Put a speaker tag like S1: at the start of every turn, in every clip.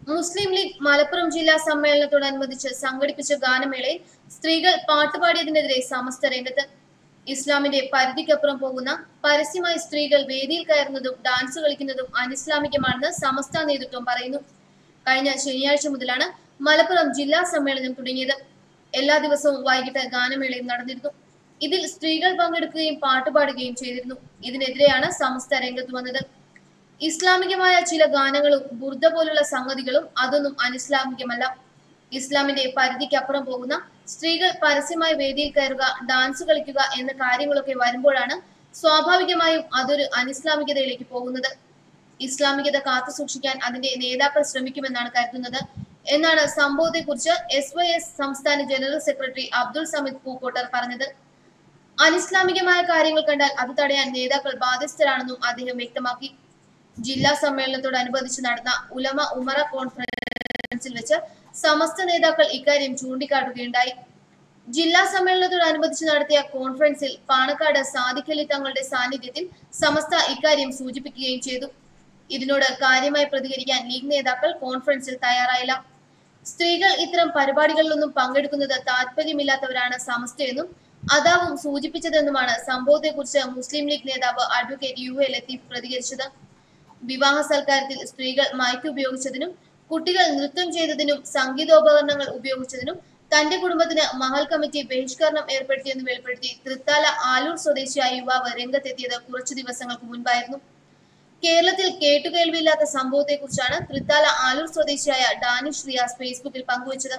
S1: മുസ്ലിം league Malappuram ജില്ലാ സമ്മേളനത്തോടനുബന്ധിച്ച് സംഘടിപ്പിച്ച ഗാനമേളയിൽ സ്ത്രീകൾ പാട്ടുപാടിയതിനെതിരെ സമസ്ത രംഗത്ത് ഇസ്ലാമിന്റെ പരിധിക്കപ്പുറം പോകുന്ന പരസ്യമായി സ്ത്രീകൾ വേദിയിൽ കയറുന്നതും ഡാൻസ് കളിക്കുന്നതും അനിസ്ലാമികമാണെന്ന് സമസ്ത നേതൃത്വം പറയുന്നു കഴിഞ്ഞ ശനിയാഴ്ച മുതലാണ് മലപ്പുറം ജില്ലാ സമ്മേളനം തുടങ്ങിയത് എല്ലാ ദിവസവും വൈകിട്ട് ഗാനമേളയും നടന്നിരുന്നു ഇതിൽ സ്ത്രീകൾ പങ്കെടുക്കുകയും പാട്ടുപാടുകയും ചെയ്തിരുന്നു ഇതിനെതിരെയാണ് സമസ്ത രംഗത്ത് വന്നത് ഇസ്ലാമികമായ ചില ഗാനങ്ങളും ബുർദ പോലുള്ള സംഗതികളും അതൊന്നും അനിസ്ലാമികമല്ല ഇസ്ലാമിന്റെ പരിധിക്കപ്പുറം പോകുന്ന സ്ത്രീകൾ പരസ്യമായി വേദിയിൽ കയറുക ഡാൻസ് കളിക്കുക എന്ന കാര്യങ്ങളൊക്കെ വരുമ്പോഴാണ് സ്വാഭാവികമായും അതൊരു അനിസ്ലാമികതയിലേക്ക് പോകുന്നത് ഇസ്ലാമികത കാത്തു സൂക്ഷിക്കാൻ അതിന്റെ നേതാക്കൾ ശ്രമിക്കുമെന്നാണ് കരുതുന്നത് എന്നാണ് സംഭവത്തെക്കുറിച്ച് എസ് വൈ എസ് സംസ്ഥാന ജനറൽ സെക്രട്ടറി അബ്ദുൾ സമീദ് പൂക്കോട്ടർ പറഞ്ഞത് അനിസ്ലാമികമായ കാര്യങ്ങൾ കണ്ടാൽ അത് തടയാൻ നേതാക്കൾ ബാധ്യസ്ഥരാണെന്നും അദ്ദേഹം വ്യക്തമാക്കി ജില്ലാ സമ്മേളനത്തോടനുബന്ധിച്ച് നടന്ന ഉലമ ഉമറ കോൺഫറൻസിൽ വെച്ച് സമസ്ത നേതാക്കൾ ഇക്കാര്യം ചൂണ്ടിക്കാട്ടുകയുണ്ടായി ജില്ലാ സമ്മേളനത്തോടനുബന്ധിച്ച് നടത്തിയ കോൺഫറൻസിൽ പാണക്കാട് സാദിഖലി തങ്ങളുടെ സാന്നിധ്യത്തിൽ സമസ്ത ഇക്കാര്യം സൂചിപ്പിക്കുകയും ചെയ്തു ഇതിനോട് കാര്യമായി പ്രതികരിക്കാൻ ലീഗ് നേതാക്കൾ കോൺഫറൻസിൽ തയ്യാറായില്ല സ്ത്രീകൾ ഇത്തരം പരിപാടികളിലൊന്നും പങ്കെടുക്കുന്നത് താല്പര്യമില്ലാത്തവരാണ് സമസ്തയെന്നും അതാവും സൂചിപ്പിച്ചതെന്നുമാണ് സംഭവത്തെക്കുറിച്ച് മുസ്ലിം ലീഗ് നേതാവ് അഡ്വക്കേറ്റ് യു എ ലത്തീഫ് പ്രതികരിച്ചത് വിവാഹ സൽക്കാരത്തിൽ സ്ത്രീകൾ മയക്ക് ഉപയോഗിച്ചതിനും കുട്ടികൾ നൃത്തം ചെയ്തതിനും സംഗീതോപകരണങ്ങൾ ഉപയോഗിച്ചതിനും തന്റെ കുടുംബത്തിന് മഹൽ കമ്മിറ്റി ബഹിഷ്കരണം ഏർപ്പെടുത്തിയെന്ന് വെളിപ്പെടുത്തി തൃത്താല ആലൂർ സ്വദേശിയായ യുവാവ് രംഗത്തെത്തിയത് കുറച്ചു ദിവസങ്ങൾക്ക് മുൻപായിരുന്നു കേരളത്തിൽ കേട്ടുകേൾവിയില്ലാത്ത സംഭവത്തെക്കുറിച്ചാണ് തൃത്താല ആലൂർ സ്വദേശിയായ ഡാനിഷ് റിയാസ് ഫേസ്ബുക്കിൽ പങ്കുവച്ചത്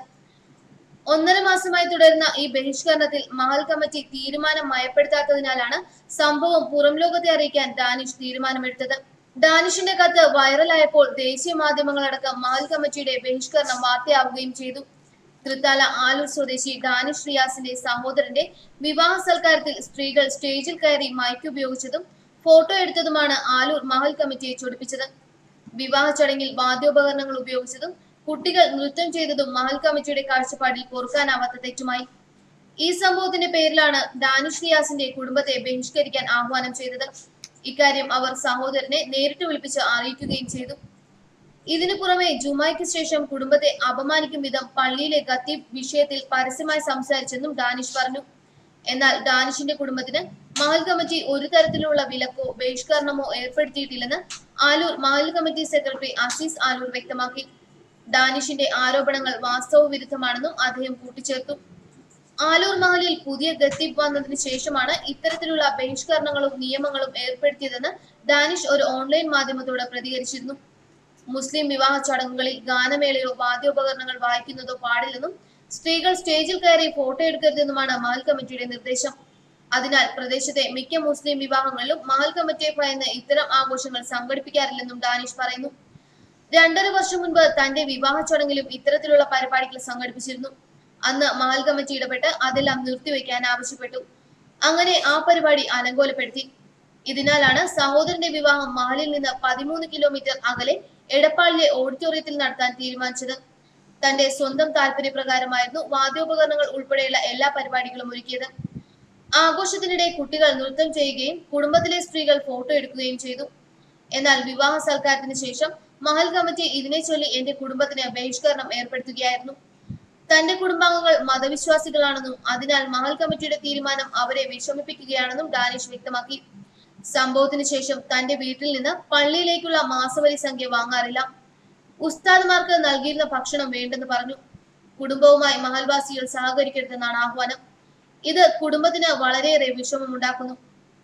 S1: ഒന്നര മാസമായി തുടരുന്ന ഈ ബഹിഷ്കരണത്തിൽ മഹൽ കമ്മിറ്റി തീരുമാനം മയപ്പെടുത്താത്തതിനാലാണ് സംഭവം പുറം ലോകത്തെ അറിയിക്കാൻ ഡാനിഷ് തീരുമാനമെടുത്തത് ഡാനിഷിന്റെ കത്ത് വൈറലായപ്പോൾ ദേശീയ മാധ്യമങ്ങളടക്കം മഹൽ കമ്മിറ്റിയുടെ ബഹിഷ്കരണം വാർത്തയാവുകയും ചെയ്തു തൃത്താല ആലൂർ സ്വദേശി ഡാനിഷ് റിയാസിന്റെ സഹോദരന്റെ വിവാഹ സൽക്കാരത്തിൽ സ്ത്രീകൾ സ്റ്റേജിൽ കയറി മൈക്ക് ഉപയോഗിച്ചതും ഫോട്ടോ എടുത്തതുമാണ് ആലൂർ മഹൽ കമ്മിറ്റിയെ ചൊടിപ്പിച്ചത് വിവാഹ ചടങ്ങിൽ വാദ്യോപകരണങ്ങൾ ഉപയോഗിച്ചതും കുട്ടികൾ നൃത്തം ചെയ്തതും മഹൽ കമ്മിറ്റിയുടെ കാഴ്ചപ്പാടിൽ പൊറുക്കാനാവാത്ത തെറ്റുമായി ഈ സംഭവത്തിന്റെ പേരിലാണ് ഡാനിഷ് റിയാസിന്റെ കുടുംബത്തെ ബഹിഷ്കരിക്കാൻ ആഹ്വാനം ചെയ്തത് ഇക്കാര്യം അവർ സഹോദരനെ നേരിട്ട് വിളിപ്പിച്ച് അറിയിക്കുകയും ചെയ്തു ഇതിനു പുറമെ ജുമായ്ക്ക് ശേഷം കുടുംബത്തെ അപമാനിക്കും വിധം പള്ളിയിലെ ഖത്തീബ് വിഷയത്തിൽ പരസ്യമായി സംസാരിച്ചെന്നും ഡാനിഷ് പറഞ്ഞു എന്നാൽ ഡാനിഷിന്റെ കുടുംബത്തിന് മഹൽ കമ്മിറ്റി ഒരു തരത്തിലുള്ള വിലക്കോ ബഹിഷ്കരണമോ ഏർപ്പെടുത്തിയിട്ടില്ലെന്ന് ആലൂർ മഹൽ കമ്മിറ്റി സെക്രട്ടറി അസീസ് ആലൂർ വ്യക്തമാക്കി ഡാനിഷിന്റെ ആരോപണങ്ങൾ വാസ്തവ വിരുദ്ധമാണെന്നും അദ്ദേഹം കൂട്ടിച്ചേർത്തു ആലൂർ മഹലിൽ പുതിയ ഗത്തീബ് വന്നതിന് ശേഷമാണ് ഇത്തരത്തിലുള്ള ബഹിഷ്കരണങ്ങളും നിയമങ്ങളും ഏർപ്പെടുത്തിയതെന്ന് ഡാനിഷ് ഒരു ഓൺലൈൻ മാധ്യമത്തോട് പ്രതികരിച്ചിരുന്നു മുസ്ലിം വിവാഹ ചടങ്ങുകളിൽ ഗാനമേളയോ വാദ്യോപകരണങ്ങൾ വായിക്കുന്നതോ പാടില്ലെന്നും സ്ത്രീകൾ സ്റ്റേജിൽ കയറി ഫോട്ടോ എടുക്കരുതെന്നുമാണ് മഹൽ കമ്മിറ്റിയുടെ നിർദ്ദേശം അതിനാൽ പ്രദേശത്തെ മിക്ക മുസ്ലിം വിവാഹങ്ങളിലും മഹൽ കമ്മിറ്റിയെ ഭയന്ന് ഇത്തരം ആഘോഷങ്ങൾ സംഘടിപ്പിക്കാറില്ലെന്നും ഡാനിഷ് പറയുന്നു രണ്ടര വർഷം മുൻപ് തന്റെ വിവാഹ ചടങ്ങിലും ഇത്തരത്തിലുള്ള പരിപാടികൾ സംഘടിപ്പിച്ചിരുന്നു അന്ന് മഹൽ കമ്മിറ്റി ഇടപെട്ട് അതെല്ലാം നിർത്തിവെക്കാൻ ആവശ്യപ്പെട്ടു അങ്ങനെ ആ പരിപാടി അലങ്കോലപ്പെടുത്തി ഇതിനാലാണ് സഹോദരന്റെ വിവാഹം മഹലിൽ നിന്ന് പതിമൂന്ന് കിലോമീറ്റർ അകലെ എടപ്പാളിലെ ഓഡിറ്റോറിയത്തിൽ നടത്താൻ തീരുമാനിച്ചത് തന്റെ സ്വന്തം താല്പര്യപ്രകാരമായിരുന്നു വാദ്യോപകരണങ്ങൾ ഉൾപ്പെടെയുള്ള എല്ലാ പരിപാടികളും ഒരുക്കിയത് ആഘോഷത്തിനിടെ കുട്ടികൾ നൃത്തം ചെയ്യുകയും കുടുംബത്തിലെ സ്ത്രീകൾ ഫോട്ടോ എടുക്കുകയും ചെയ്തു എന്നാൽ വിവാഹ സൽക്കാരത്തിന് ശേഷം മഹൽ കമ്മിറ്റി ഇതിനെ ചൊല്ലി എന്റെ കുടുംബത്തിന് ബഹിഷ്കരണം ഏർപ്പെടുത്തുകയായിരുന്നു തന്റെ കുടുംബാംഗങ്ങൾ മതവിശ്വാസികളാണെന്നും അതിനാൽ മഹൽ കമ്മിറ്റിയുടെ തീരുമാനം അവരെ വിഷമിപ്പിക്കുകയാണെന്നും ഡാനിഷ് വ്യക്തമാക്കി സംഭവത്തിന് ശേഷം തന്റെ വീട്ടിൽ നിന്ന് പള്ളിയിലേക്കുള്ള മാസവരി സംഖ്യ വാങ്ങാറില്ല ഉസ്താദ്മാർക്ക് നൽകിയിരുന്ന ഭക്ഷണം വേണ്ടെന്ന് പറഞ്ഞു കുടുംബവുമായി മഹൽവാസികൾ സഹകരിക്കരുതെന്നാണ് ആഹ്വാനം ഇത് കുടുംബത്തിന് വളരെയേറെ വിഷമമുണ്ടാക്കുന്നു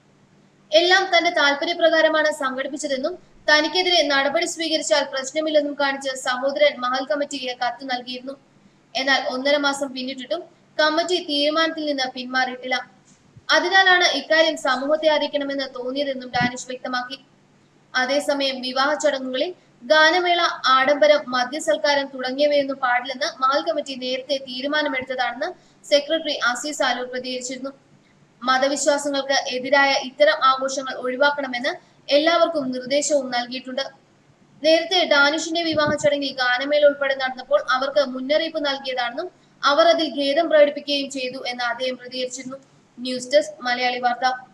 S1: എല്ലാം തന്റെ താല്പര്യപ്രകാരമാണ് സംഘടിപ്പിച്ചതെന്നും തനിക്കെതിരെ നടപടി സ്വീകരിച്ചാൽ പ്രശ്നമില്ലെന്നും കാണിച്ച് സഹോദരൻ മഹൽ കമ്മിറ്റിക്ക് കത്ത് നൽകിയിരുന്നു എന്നാൽ ഒന്നര മാസം പിന്നിട്ടിട്ടും കമ്മിറ്റി തീരുമാനത്തിൽ നിന്ന് പിന്മാറിയിട്ടില്ല അതിനാലാണ് ഇക്കാര്യം സമൂഹത്തെ അറിയിക്കണമെന്ന് തോന്നിയതെന്നും ഡാനിഷ് വ്യക്തമാക്കി അതേസമയം വിവാഹ ചടങ്ങുകളിൽ ഗാനമേള ആഡംബരം മദ്യസൽക്കാരം തുടങ്ങിയവയൊന്നും പാടില്ലെന്ന് മഹൽ കമ്മിറ്റി നേരത്തെ തീരുമാനമെടുത്തതാണെന്ന് സെക്രട്ടറി അസീസ് ആലൂർ പ്രതികരിച്ചിരുന്നു മതവിശ്വാസങ്ങൾക്ക് എതിരായ ഇത്തരം ആഘോഷങ്ങൾ ഒഴിവാക്കണമെന്ന് എല്ലാവർക്കും നിർദ്ദേശവും നൽകിയിട്ടുണ്ട് നേരത്തെ ഡാനിഷിന്റെ വിവാഹ ചടങ്ങിൽ ഗാനമേള ഉൾപ്പെടെ നടന്നപ്പോൾ അവർക്ക് മുന്നറിയിപ്പ് നൽകിയതാണെന്നും അവർ അതിൽ ഖേദം പ്രകടിപ്പിക്കുകയും ചെയ്തു എന്ന് അദ്ദേഹം പ്രതികരിച്ചിരുന്നു ന്യൂസ് ഡെസ്ക് മലയാളി വാർത്ത